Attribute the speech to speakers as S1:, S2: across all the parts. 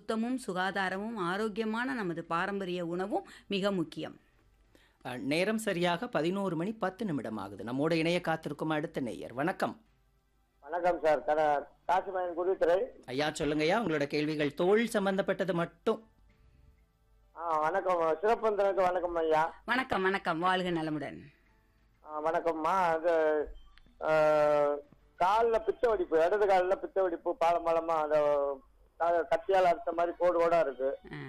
S1: சுத்தமும் சுகாதாரமும் ஆரோக்கியமான நமது பாரம்பரிய உணவும் மிக முக்கியம்
S2: அஹ், நேரம் சரியாக பதினோரு மணி பத்து நிமிடம் ஆகுது நம்மோட இணைய காத்திருக்கும் அடுத்த நேயர் வணக்கம்
S3: வணக்கம் சார் கட காசிமயன் குருத்துறை
S2: ஐயா சொல்லுங்கய்யா உங்களோட கேள்விகள் தோல் சம்பந்தப்பட்டது மட்டும்
S3: ஆ வணக்கம் சிறப்பந்தனுக்கு வணக்கம் ஐயா
S1: வணக்கம் வணக்கம் வாழ்க நலமுடன்
S3: ஆ, வணக்கம்மா அது காலில் பித்த வெடிப்பு இடது காலில் பித்த வெடிப்பு பாலம் பாலமா அந்த கா- கத்தியால் அறுத்த மாதிரி கோடு கோடா இருக்கு
S1: ஆ.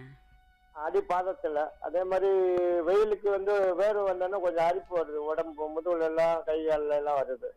S3: அடி பாதத்துல அதே மாதிரி வெயிலுக்கு வந்து வேர்வை வந்தோன்னா கொஞ்சம் அரிப்பு வருது உடம்பு முதுகுல எல்லாம் கை கால்ல எல்லாம் வருது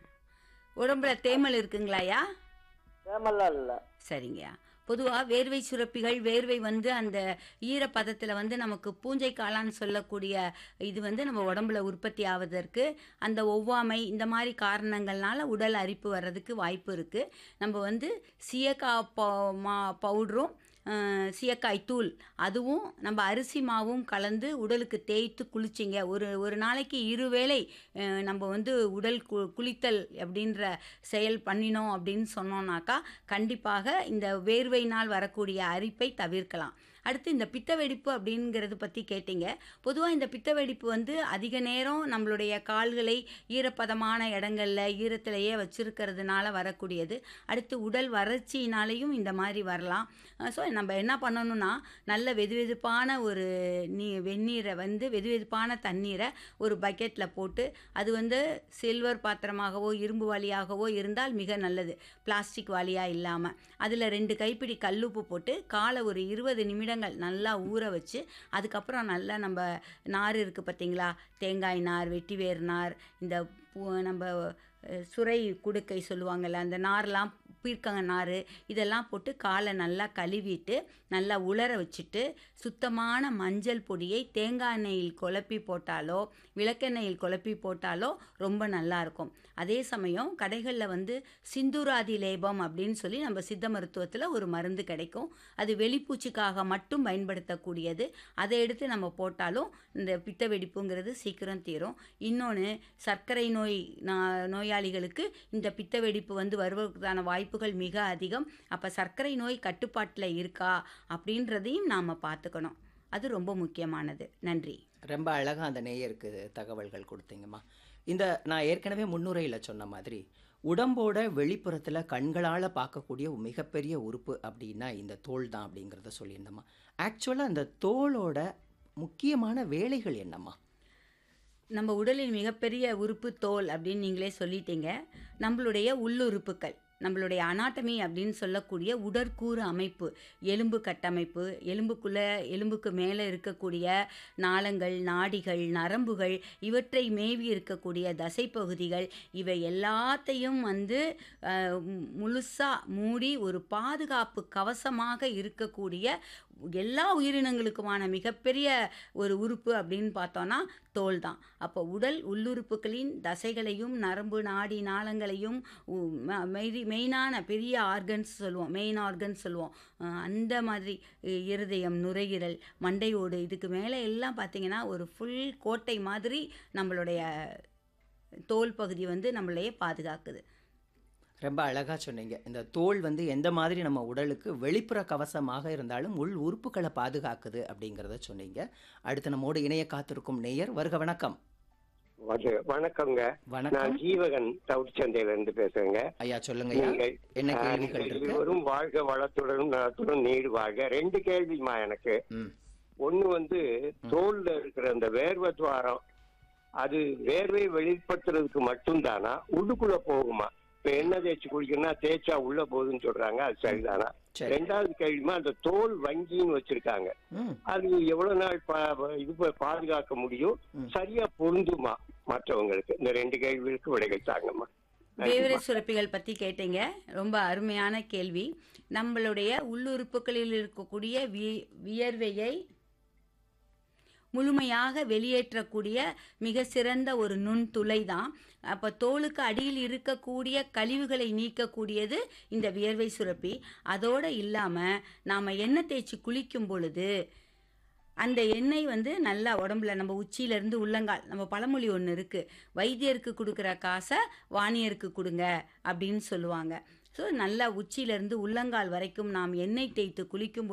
S1: உடம்புல தேமல் இருக்குங்களாயா
S3: தேமெல்லாம் இல்லை
S1: சரிங்கய்யா பொதுவாக வேர்வை சுரப்பிகள் வேர்வை வந்து அந்த ஈரப்பதத்தில் வந்து நமக்கு பூஞ்சை காளான்னு சொல்லக்கூடிய இது வந்து நம்ம உடம்புல உற்பத்தி ஆவதற்கு அந்த ஒவ்வாமை இந்த மாதிரி காரணங்கள்னால உடல் அரிப்பு வர்றதுக்கு வாய்ப்பு இருக்குது நம்ம வந்து சீயக்கா பவு மா பவுடரும் அஹ், சீயக்காய் தூள் அதுவும் நம்ம அரிசி மாவும் கலந்து உடலுக்கு தேய்த்து குளிச்சிங்க ஒரு ஒரு நாளைக்கு இருவேளை அஹ், நம்ம வந்து உடல் கு குளித்தல் அப்படின்ற செயல் பண்ணினோம் அப்படின்னு சொன்னோம்னாக்கா கண்டிப்பாக இந்த வேர்வையினால் வரக்கூடிய அரிப்பை தவிர்க்கலாம் அடுத்து இந்த பித்த வெடிப்பு அப்படிங்கிறது பற்றி கேட்டீங்க பொதுவாக இந்த பித்த வெடிப்பு வந்து அதிக நேரம் நம்மளுடைய கால்களை ஈரப்பதமான இடங்கள்ல ஈரத்திலேயே வச்சிருக்கிறதுனால வரக்கூடியது அடுத்து உடல் வறட்சியினாலேயும் இந்த மாதிரி வரலாம் ஸோ நம்ம என்ன பண்ணணும்னா நல்ல வெதுவெதுப்பான ஒரு நீ வெந்நீரை வந்து வெதுவெதுப்பான தண்ணீரை ஒரு பக்கெட்டில் போட்டு அது வந்து சில்வர் பாத்திரமாகவோ இரும்பு வாளியாகவோ இருந்தால் மிக நல்லது பிளாஸ்டிக் வாளியாக இல்லாமல் அதில் ரெண்டு கைப்பிடி கல்லுப்பு போட்டு காலை ஒரு இருபது நிமிடங்கள் நல்லா ஊற வச்சு அதுக்கப்புறம் நல்லா நம்ம நார் இருக்குது பார்த்தீங்களா தேங்காய் நார் வெட்டிவேர் நார் இந்த பூ நம்ம அஹ், சுரை குடுக்கை சொல்லுவாங்கள்ல அந்த நார்லாம் பீர்க்கங்க நார் இதெல்லாம் போட்டு காலை நல்லா கழுவிட்டு நல்லா உலர வச்சுட்டு சுத்தமான மஞ்சள் பொடியை தேங்காய் எண்ணெயில் குழப்பி போட்டாலோ விளக்கெண்ணெயில் குழப்பி போட்டாலோ ரொம்ப நல்லா இருக்கும் அதே சமயம் கடைகளில் வந்து சிந்துராதி லேபம் அப்படின்னு சொல்லி நம்ம சித்த மருத்துவத்தில் ஒரு மருந்து கிடைக்கும் அது வெளிப்பூச்சிக்காக மட்டும் பயன்படுத்தக்கூடியது அதை எடுத்து நம்ம போட்டாலும் இந்த பித்த வெடிப்புங்கிறது சீக்கிரம் தீரும் இன்னொன்று சர்க்கரை நோய் நா- நோயாளிகளுக்கு இந்த பித்த வெடிப்பு வந்து வருவதற்கான வாய்ப்புகள் மிக அதிகம் அப்போ சர்க்கரை நோய் கட்டுப்பாட்டில் இருக்கா அப்படின்றதையும் நாம் பார்த்துக்கணும் அது ரொம்ப முக்கியமானது நன்றி
S2: ரொம்ப அழகாக அந்த நேயருக்கு தகவல்கள் கொடுத்தீங்கம்மா இந்த நான் ஏற்கனவே முன்னுரையில் சொன்ன மாதிரி உடம்போட வெளிப்புறத்தில் கண்களால் பார்க்கக்கூடிய ஒரு மிகப்பெரிய உறுப்பு அப்படின்னா இந்த தோல் தான் அப்படிங்கிறத சொல்லியிருந்தம்மா ஆக்சுவலாக அந்த தோலோட முக்கியமான வேலைகள் என்னம்மா
S1: நம்ம உடலின் மிகப்பெரிய உறுப்பு தோல் அப்படின்னு நீங்களே சொல்லிட்டீங்க நம்மளுடைய உள்ளுறுப்புகள் நம்மளுடைய அனாட்டமி அப்படின்னு சொல்லக்கூடிய உடற்கூறு அமைப்பு எலும்பு கட்டமைப்பு எலும்புக்குள்ளே எலும்புக்கு மேலே இருக்கக்கூடிய நாளங்கள் நாடிகள் நரம்புகள் இவற்றை மேவி இருக்கக்கூடிய தசைப்பகுதிகள் இவை எல்லாத்தையும் வந்து முழுசாக மூடி ஒரு பாதுகாப்பு கவசமாக இருக்கக்கூடிய எல்லா உயிரினங்களுக்குமான மிகப்பெரிய ஒரு உறுப்பு அப்படின்னு பார்த்தோன்னா தோல் தான் அப்போ உடல் உள்ளுறுப்புகளின் தசைகளையும் நரம்பு நாடி நாளங்களையும் உ- ம- மெய்- மெயினான பெரிய ஆர்கன்ஸ் சொல்லுவோம் மெயின் ஆர்கன்ஸ் சொல்லுவோம் அஹ் அந்த மாதிரி இ- இருதயம் நுரையீரல் மண்டையோடு இதுக்கு மேலே எல்லாம் பார்த்தீங்கன்னா ஒரு ஃபுல் கோட்டை மாதிரி நம்மளுடைய தோல் பகுதி வந்து நம்மளையே பாதுகாக்குது
S2: ரொம்ப அழகாக சொன்னீங்க இந்த தோல் வந்து எந்த மாதிரி நம்ம உடலுக்கு வெளிப்புற கவசமாக இருந்தாலும் உள் உறுப்புகளை பாதுகாக்குது அப்படிங்கிறத சொன்னீங்க அடுத்து நம்மோடு இணைய காத்திருக்கும் நேயர் வருக வணக்கம்
S3: வண- வணக்கங்க
S2: வணக்கம்
S3: நான் ஜீவகன் டவுட் சந்தையில இருந்து பேசுறேங்க
S2: ஐயா சொல்லுங்க ஐயா
S3: நீங்கள்
S2: என்ன
S3: ஆஹ்,
S2: கேள்விகள் இருக்கு
S3: இருவரும் வாழ்க வளத்துடனும் நலத்துடன் நீடு வாழ்க ரெண்டு கேள்விமா எனக்கு
S2: ம்
S3: ஒண்ணு வந்து தோல்ல இருக்கிற அந்த வேர்வை துவாரம் அது வேர்வை வெளிப்படுத்துறதுக்கு மட்டும்தானா உள்ளுக்குள்ள போகுமா இப்ப என்ன தேய்ச்சி குளிக்கணும்னா தேய்ச்சா உள்ள போகுதுன்னு சொல்றாங்க அது சரிதானா
S2: சரி
S3: ரெண்டாவது கேள்விமா அந்த தோல் வங்கின்னு வச்சிருக்காங்க
S2: ம்
S3: அது எவ்வளவு நாள் பா- இது ப- பாதுகாக்க முடியும்
S2: ம்.
S3: சரியா பொருந்துமா மற்றவங்களுக்கு இந்த ரெண்டு கேள்விகளுக்கு விடைகள் தாங்கம்மா
S1: வேவரை சுரப்பிகள் பற்றி கேட்டீங்க ரொம்ப அருமையான கேள்வி நம்மளுடைய உள்ளுறுப்புகளில் இருக்கக்கூடிய வி வியர்வையை முழுமையாக வெளியேற்றக்கூடிய மிக சிறந்த ஒரு நுண்துளை தான் அப்போ தோலுக்கு அடியில் இருக்கக்கூடிய கழிவுகளை நீக்கக்கூடியது இந்த வியர்வை சுரப்பி அதோடு இல்லாமல் நாம் எண்ணெய் தேய்ச்சி குளிக்கும் பொழுது அந்த எண்ணெய் வந்து நல்லா உடம்புல நம்ம உச்சியிலேருந்து உள்ளங்கால் நம்ம பழமொழி ஒன்று இருக்குது வைத்தியருக்கு கொடுக்குற காசை வாணியருக்கு கொடுங்க அப்படின்னு சொல்லுவாங்க ஸோ நல்லா உச்சியிலேருந்து உள்ளங்கால் வரைக்கும் நாம் எண்ணெய் தேய்த்து குளிக்கும்